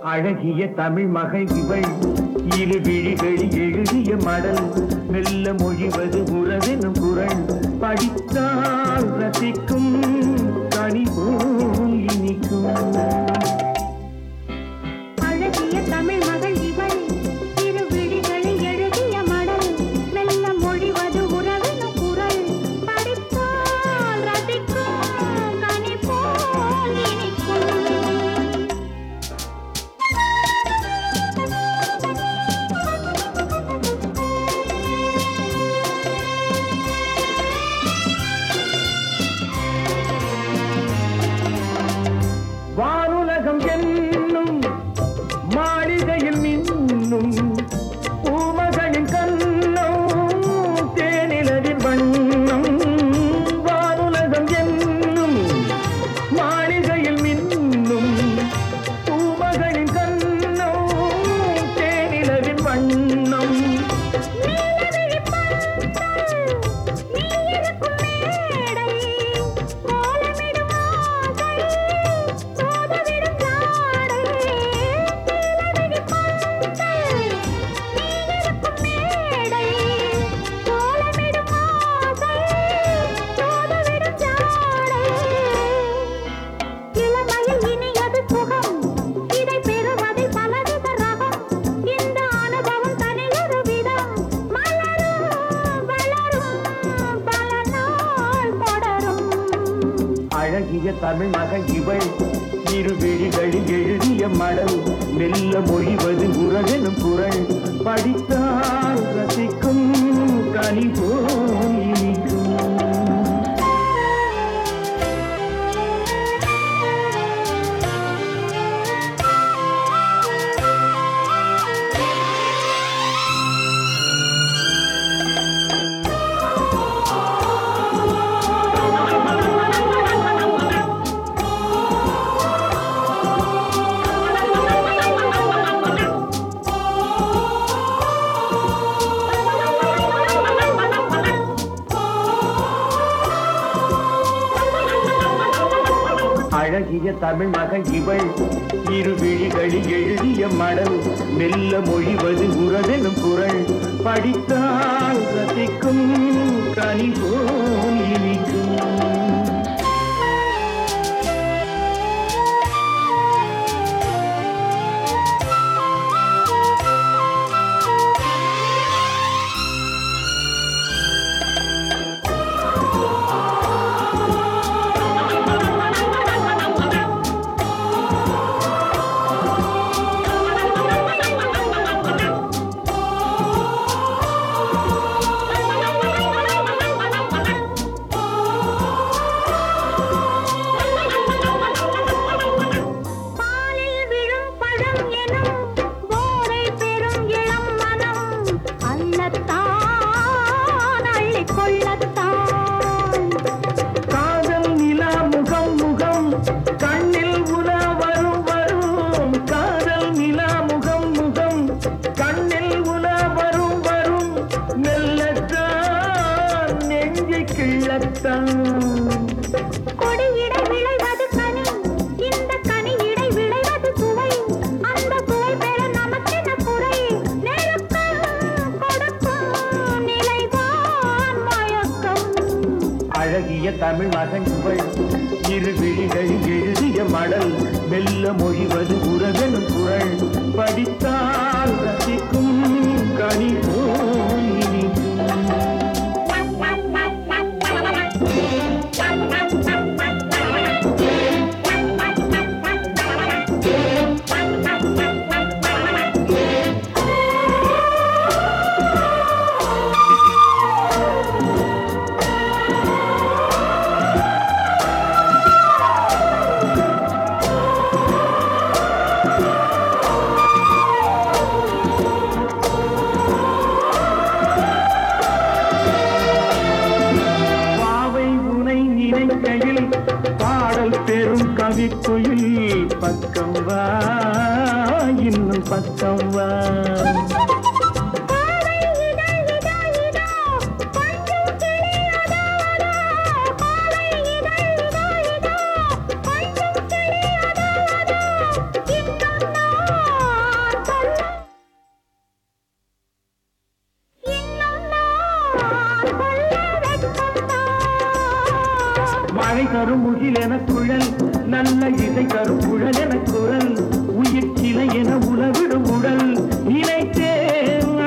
அழகிய தமிழ் மகள் இவள் இரு விழிகளில் எழுதிய மடல் மெல்ல மொழிவது உறவெனும் குரல் படித்தால் ரசிக்கும் கனி போல் இனிக்கும் அழகிய தமிழ் மகள் இவள் இரு விழிகளில் எழுதிய மடல் மெல்ல மொழிவது உறவின் குரல் படித்தால் ரசிக்கும் கனி போல் இனிக்கும் வானுலகம் என்னும் மாளிகையில் மின்னும் பூமகளின் கண்ணம் தேனிலரின் வண்ணம் வானுலகம் என்னும் மாளிகையில் மின்னும் பூமகளின் கண்ணம் தேனிலரின் வண்ணம் இளமையில் இனியது சுகம் இதை பெறுவதில் பலவித ரகம் இந்த அனுபவம் தனியொரு விதம் மலரும் வளரும் பல நாள் தொடரும் அழகிய தமிழ் மகள் இவள் இரு விழிகளில் எழுதிய மடல் மெல்ல மொழிவது உறவெனும் குரல் படித்தால் ரசிக்கும் கனி போல் இனிக்கும் அழகிய தமிழ் மகள் இவள் இரு விழிகளில் எழுதிய மடல் மெல்ல மொழிவது உறவெனும் குரல் படித்தால் ரசிக்கும் கனி போல் இனிக்கும் பாலில் விழும் பழம் எனும் போரை பெறும் இளம் மனம் அல்லத்தான் அள்ளிக் கொள்ளத்தான் காதல் நிலா முகம் முகம் கண்ணில் உலா வரும் வரும் காதல் நிலா முகம் முகம் கண்ணில் உலா வரும் வரும் மெல்லத்தான் நெஞ்சை கிள்ளத்தான் கொடியிடை விளைவது கனி இந்த கனி இடை விளைவது சுவை அந்த சுவை பெற நமக்கென குறை நெருக்கம் கொடுக்கும் நிலைதான் மயக்கம் அழகிய தமிழ் மகன் இவள் இரு விழிகளில் எழுதிய மடல் மெல்ல மொழிவது உறவெனும் குரல் படித்தால் ரசிக்கும் கனி போல் இனிக்கும். பாவை உனை நினைக்கையில் பாடல் பெரும் கவிக்குயில் பக்கம் வா இன்னும் பக்கம் வா காலை இதழ் இதா இதா கொஞ்சம் கிளி அதா அதா காலை இதழ் இதா இதா கொஞ்சம் கிளி அதா அதா இன்னும் மழை தரும் முகில் என குழல் நல்ல இசை தரும் குழல் என குரல் உயிர் சிலை என உலவிடும் உடல் நினைத்தேன்